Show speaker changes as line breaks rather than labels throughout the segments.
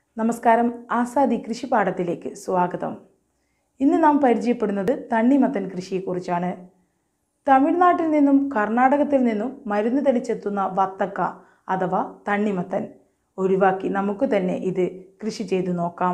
നമസ്കാരം ആസാദി കൃഷിപാഠത്തിലേക്ക് സ്വാഗതം ഇന്ന് നാം പരിചയപ്പെടുന്നത് തണ്ണിമത്തൻ കൃഷിയെക്കുറിച്ചാണ് തമിഴ്നാട്ടിൽ നിന്നും കർണാടകത്തിൽ നിന്നും മരുന്ന് തെളിച്ചെത്തുന്ന വത്തക്ക അഥവാ തണ്ണിമത്തൻ ഒഴിവാക്കി നമുക്ക് തന്നെ ഇത് കൃഷി ചെയ്തു നോക്കാം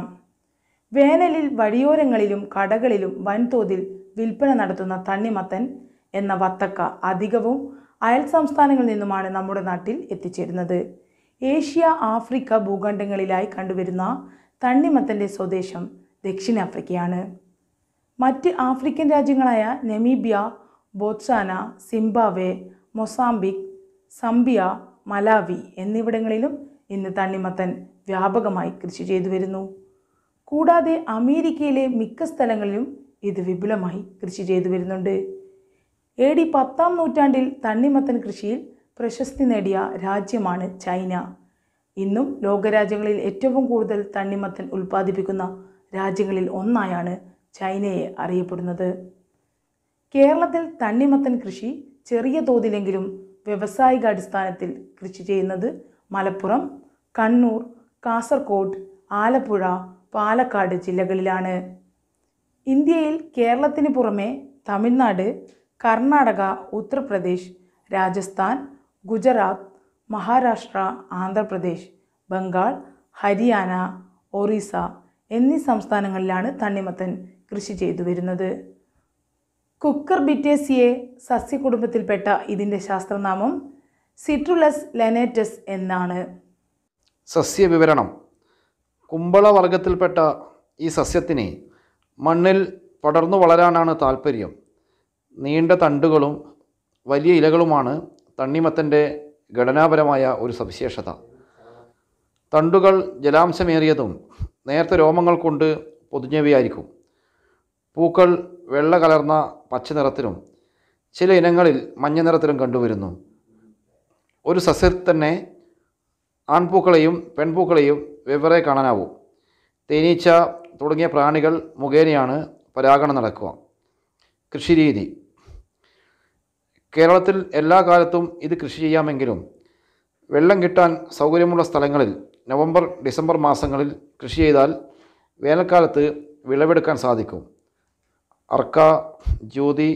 വേനലിൽ വഴിയോരങ്ങളിലും കടകളിലും വൻതോതിൽ വിൽപ്പന നടത്തുന്ന തണ്ണിമത്തൻ എന്ന വത്തക്ക അധികവും അയൽ സംസ്ഥാനങ്ങളിൽ നിന്നുമാണ് നമ്മുടെ നാട്ടിൽ എത്തിച്ചേരുന്നത് ഏഷ്യ ആഫ്രിക്ക ഭൂഖണ്ഡങ്ങളിലായി കണ്ടുവരുന്ന തണ്ണിമത്തൻ്റെ സ്വദേശം ദക്ഷിണാഫ്രിക്കയാണ് മറ്റ് ആഫ്രിക്കൻ രാജ്യങ്ങളായ Namibia Botswana Zimbabwe Mozambique Zambia Malawi എന്നിവിടങ്ങളിലും ഇന്ന് തണ്ണിമത്തൻ വ്യാപകമായി കൃഷി ചെയ്തു വരുന്നു കൂടാതെ അമേരിക്കയിലെ മിക്ക സ്ഥലങ്ങളിലും ഇത് വിപുലമായി കൃഷി ചെയ്തു വരുന്നുണ്ട് എ ഡി പത്താം നൂറ്റാണ്ടിൽ തണ്ണിമത്തൻ കൃഷിയിൽ പ്രശസ്തി നേടിയ രാജ്യമാണ് ചൈന ഇന്നും ലോകരാജ്യങ്ങളിൽ ഏറ്റവും കൂടുതൽ തണ്ണിമത്തൻ ഉൽപ്പാദിപ്പിക്കുന്ന രാജ്യങ്ങളിൽ ഒന്നായാണ് ചൈനയെ അറിയപ്പെടുന്നത് കേരളത്തിൽ തണ്ണിമത്തൻ കൃഷി ചെറിയ തോതിലെങ്കിലും വ്യവസായിക അടിസ്ഥാനത്തിൽ കൃഷി ചെയ്യുന്നത് മലപ്പുറം കണ്ണൂർ കാസർഗോഡ് ആലപ്പുഴ പാലക്കാട് ജില്ലകളിലാണ് ഇന്ത്യയിൽ കേരളത്തിന് പുറമെ തമിഴ്നാട് കർണാടക ഉത്തർപ്രദേശ് രാജസ്ഥാൻ ഗുജറാത്ത് മഹാരാഷ്ട്ര ആന്ധ്രാപ്രദേശ് ബംഗാൾ ഹരിയാന ഒറീസ എന്നീ സംസ്ഥാനങ്ങളിലാണ് തണ്ണിമത്തൻ കൃഷി ചെയ്തു വരുന്നത് കുക്കർ ബിറ്റേസിയെ സസ്യകുടുംബത്തിൽപ്പെട്ട ഇതിൻ്റെ ശാസ്ത്രനാമം സിട്രുലസ് ലെനേറ്റസ് എന്നാണ്
സസ്യവിവരണം കുമ്പള വർഗത്തിൽപ്പെട്ട ഈ സസ്യത്തിന് മണ്ണിൽ പടർന്നു വളരാനാണ് താൽപ്പര്യം നീണ്ട തണ്ടുകളും വലിയ ഇലകളുമാണ് തണ്ണിമത്തൻ്റെ ഘടനാപരമായ ഒരു സവിശേഷത തണ്ടുകൾ ജലാംശമേറിയതും നേർത്ത രോമങ്ങൾ കൊണ്ട് പൊതിഞ്ഞവയായിരിക്കും പൂക്കൾ വെള്ള കലർന്ന പച്ച നിറത്തിലും ചില ഇനങ്ങളിൽ മഞ്ഞ നിറത്തിലും കണ്ടുവരുന്നു ഒരു സസ്യത്തിൽ തന്നെ ആൺപൂക്കളെയും പെൺപൂക്കളെയും വെവ്വേറെ കാണാനാവും തേനീച്ച തുടങ്ങിയ പ്രാണികൾ മുഖേനയാണ് പരാഗണം നടക്കുക കൃഷിരീതി കേരളത്തിൽ എല്ലാ കാലത്തും ഇത് കൃഷി ചെയ്യാമെങ്കിലും വെള്ളം കിട്ടാൻ സൗകര്യമുള്ള സ്ഥലങ്ങളിൽ നവംബർ ഡിസംബർ മാസങ്ങളിൽ കൃഷി ചെയ്താൽ വേനൽക്കാലത്ത് വിളവെടുക്കാൻ സാധിക്കും അർക്ക ജ്യോതി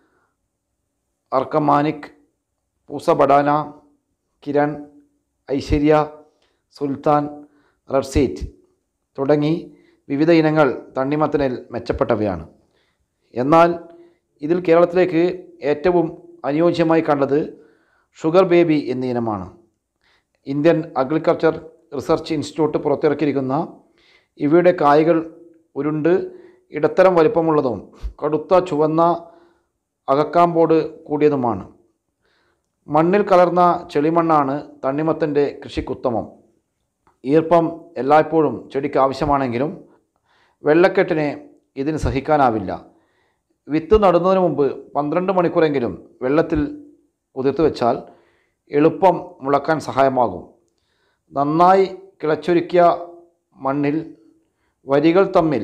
അർക്കമാനിക് പൂസ ബഡാന കിരൺ ഐശ്വര്യ സുൽത്താൻ റഡ്സീറ്റ് തുടങ്ങി വിവിധ ഇനങ്ങൾ തണ്ണിമത്തനിൽ മെച്ചപ്പെട്ടവയാണ് എന്നാൽ ഇതിൽ കേരളത്തിലേക്ക് ഏറ്റവും അനുയോജ്യമായി കണ്ടത് ഷുഗർ ബേബി എന്ന ഇനമാണ് ഇന്ത്യൻ അഗ്രികൾച്ചർ റിസർച്ച് ഇൻസ്റ്റിറ്റ്യൂട്ട് പുറത്തിറക്കിയിരിക്കുന്ന ഇവയുടെ കായ്കൾ ഉരുണ്ട് ഇടത്തരം വലിപ്പമുള്ളതും കടുത്ത ചുവന്ന അകക്കാമ്പോട് കൂടിയതുമാണ് മണ്ണിൽ കലർന്ന ചെളിമണ്ണാണ് തണ്ണിമത്തൻ്റെ കൃഷിക്കുത്തമം ഈർപ്പം എല്ലായ്പ്പോഴും ചെടിക്ക് ആവശ്യമാണെങ്കിലും വെള്ളക്കെട്ടിനെ ഇതിന് സഹിക്കാനാവില്ല വിത്ത് നടുന്നതിന് മുമ്പ് പന്ത്രണ്ട് മണിക്കൂറെങ്കിലും വെള്ളത്തിൽ കുതിർത്ത് വെച്ചാൽ എളുപ്പം മുളക്കാൻ സഹായമാകും നന്നായി കിളച്ചൊരുക്കിയ മണ്ണിൽ വരികൾ തമ്മിൽ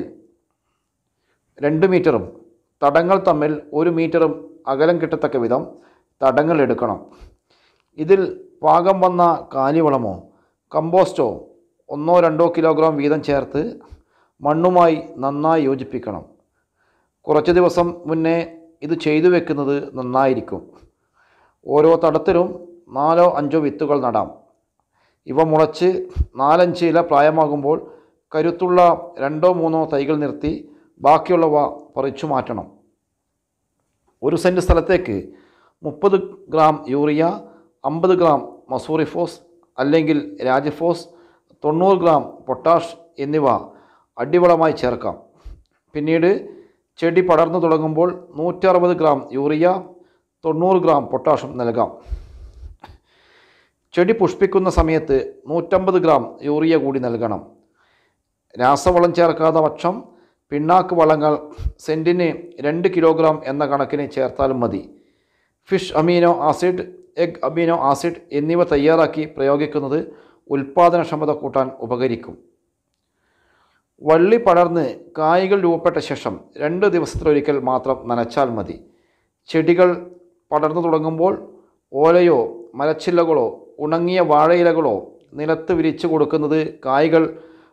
രണ്ട് മീറ്ററും തടങ്ങൾ തമ്മിൽ ഒരു മീറ്ററും അകലം കിട്ടത്തക്ക വിധം തടങ്ങൾ എടുക്കണം ഇതിൽ പാകം വന്ന കാലിവളമോ കമ്പോസ്റ്റോ ഒന്നോ രണ്ടോ കിലോഗ്രാം വീതം ചേർത്ത് മണ്ണുമായി നന്നായി യോജിപ്പിക്കണം കുറച്ച് ദിവസം മുന്നേ ഇത് ചെയ്തു വെക്കുന്നത് നന്നായിരിക്കും ഓരോ തടത്തിലും നാലോ അഞ്ചോ വിത്തുകൾ നടാം ഇവ മുളച്ച് നാലഞ്ച് ഇല പ്രായമാകുമ്പോൾ കരുത്തുള്ള രണ്ടോ മൂന്നോ തൈകൾ നിർത്തി ബാക്കിയുള്ളവ പറിച്ചു മാറ്റണം ഒരു സെൻറ്റ് സ്ഥലത്തേക്ക് മുപ്പത് ഗ്രാം യൂറിയ അമ്പത് ഗ്രാം മസൂറിഫോസ് അല്ലെങ്കിൽ രാജഫോസ് തൊണ്ണൂറ് ഗ്രാം പൊട്ടാഷ് എന്നിവ അടിവളമായി ചേർക്കാം പിന്നീട് ചെടി പടർന്നു തുടങ്ങുമ്പോൾ നൂറ്ററുപത് ഗ്രാം യൂറിയ തൊണ്ണൂറ് ഗ്രാം പൊട്ടാഷും നൽകാം ചെടി പുഷ്പിക്കുന്ന സമയത്ത് നൂറ്റമ്പത് ഗ്രാം യൂറിയ കൂടി നൽകണം രാസവളം ചേർക്കാത്ത പക്ഷം പിണ്ണാക്ക് വളങ്ങൾ സെൻറ്റിന് രണ്ട് കിലോഗ്രാം എന്ന കണക്കിന് ചേർത്താലും മതി fish amino acid egg amino acid എന്നിവ തയ്യാറാക്കി പ്രയോഗിക്കുന്നത് ഉൽപ്പാദനക്ഷമത കൂട്ടാൻ ഉപകരിക്കും വള്ളി പടർന്ന് കായ്കൾ രൂപപ്പെട്ട ശേഷം രണ്ട് ദിവസത്തിലൊരിക്കൽ മാത്രം നനച്ചാൽ മതി ചെടികൾ പടർന്നു തുടങ്ങുമ്പോൾ ഓലയോ മരച്ചില്ലകളോ ഉണങ്ങിയ വാഴയിലകളോ നിലത്ത് വിരിച്ചു കൊടുക്കുന്നത് കായ്കൾ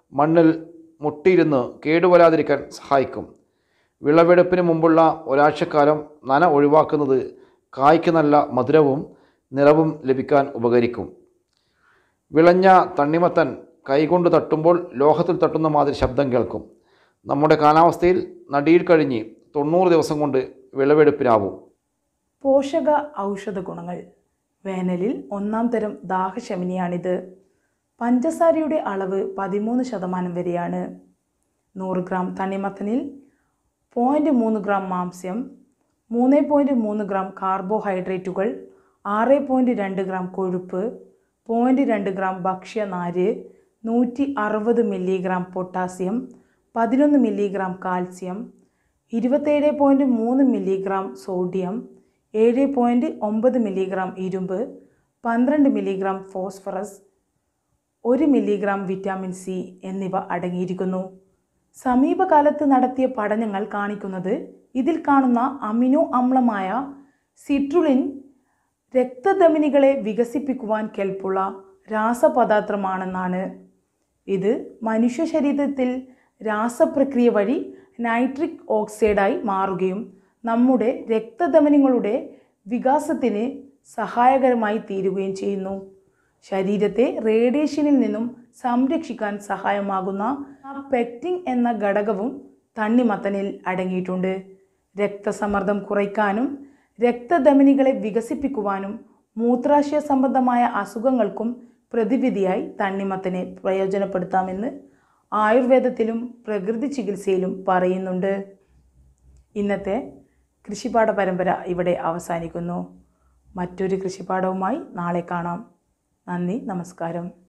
മണ്ണിൽ മുട്ടിയിരുന്ന് കേടുവരാതിരിക്കാൻ സഹായിക്കും വിളവെടുപ്പിന് മുമ്പുള്ള ഒരാഴ്ചക്കാലം നന ഒഴിവാക്കുന്നത് കായ്ക്ക് നല്ല മധുരവും നിറവും ലഭിക്കാൻ ഉപകരിക്കും വിളഞ്ഞ തണ്ണിമത്തൻ കൈകൊണ്ട് തട്ടുമ്പോൾ ലോഹത്തിൽ തട്ടുന്ന മാതിരി ശബ്ദം കേൾക്കും നമ്മുടെ കാലാവസ്ഥയിൽ നടിയിൽ കഴിഞ്ഞ് തൊണ്ണൂറ് ദിവസം കൊണ്ട് വിളവെടുപ്പിനാവും
പോഷക ഔഷധ ഗുണങ്ങൾ വേനലിൽ ഒന്നാം തരം ദാഹശമനിയാണിത് പഞ്ചസാരയുടെ അളവ് പതിമൂന്ന് ശതമാനം വരെയാണ് നൂറ് ഗ്രാം തണ്ണിമത്തനിൽ പോയിൻറ്റ് മൂന്ന് ഗ്രാം മാംസ്യം മൂന്ന് പോയിൻറ്റ് മൂന്ന് ഗ്രാം കാർബോഹൈഡ്രേറ്റുകൾ ആറ് പോയിൻറ്റ് രണ്ട് ഗ്രാം കൊഴുപ്പ് പോയിൻറ്റ് രണ്ട് ഗ്രാം ഭക്ഷ്യനാര് നൂറ്റി അറുപത് മില്ലിഗ്രാം പൊട്ടാസ്യം പതിനൊന്ന് മില്ലിഗ്രാം കാൽസ്യം ഇരുപത്തേഴ് പോയിൻറ്റ് മൂന്ന് മില്ലിഗ്രാം സോഡിയം ഏഴ് പോയിൻറ്റ് ഒമ്പത് മില്ലിഗ്രാം ഇരുമ്പ് പന്ത്രണ്ട് മില്ലിഗ്രാം ഫോസ്ഫറസ് ഒരു മില്ലിഗ്രാം വിറ്റാമിൻ സി എന്നിവ അടങ്ങിയിരിക്കുന്നു സമീപകാലത്ത് നടത്തിയ പഠനങ്ങൾ കാണിക്കുന്നത് ഇതിൽ കാണുന്ന അമിനോ അമ്ലമായ സിട്രുലിൻ രക്തധമനികളെ വികസിപ്പിക്കുവാൻ കെൽപ്പുള്ള രാസപദാർത്ഥമാണെന്നാണ് ഇത് മനുഷ്യ ശരീരത്തിൽ രാസപ്രക്രിയ വഴി നൈട്രിക് ഓക്സൈഡായി മാറുകയും നമ്മുടെ രക്തധമനികളുടെ വികാസത്തിന് സഹായകരമായി തീരുകയും ചെയ്യുന്നു ശരീരത്തെ റേഡിയേഷനിൽ നിന്നും സംരക്ഷിക്കാൻ സഹായമാകുന്ന പെക്റ്റിൻ എന്ന ഘടകവും തണ്ണിമത്തനിൽ അടങ്ങിയിട്ടുണ്ട് രക്തസമ്മർദ്ദം കുറയ്ക്കാനും രക്തധമനികളെ വികസിപ്പിക്കുവാനും മൂത്രാശയ സംബന്ധമായ അസുഖങ്ങൾക്കും പ്രതിവിധിയായി തണ്ണിമത്തനെ പ്രയോജനപ്പെടുത്താമെന്ന് ആയുർവേദത്തിലും പ്രകൃതി ചികിത്സയിലും പറയുന്നുണ്ട് ഇന്നത്തെ കൃഷിപാഠ പരമ്പര ഇവിടെ അവസാനിക്കുന്നു മറ്റൊരു കൃഷിപാഠവുമായി നാളെ കാണാം നന്ദി നമസ്കാരം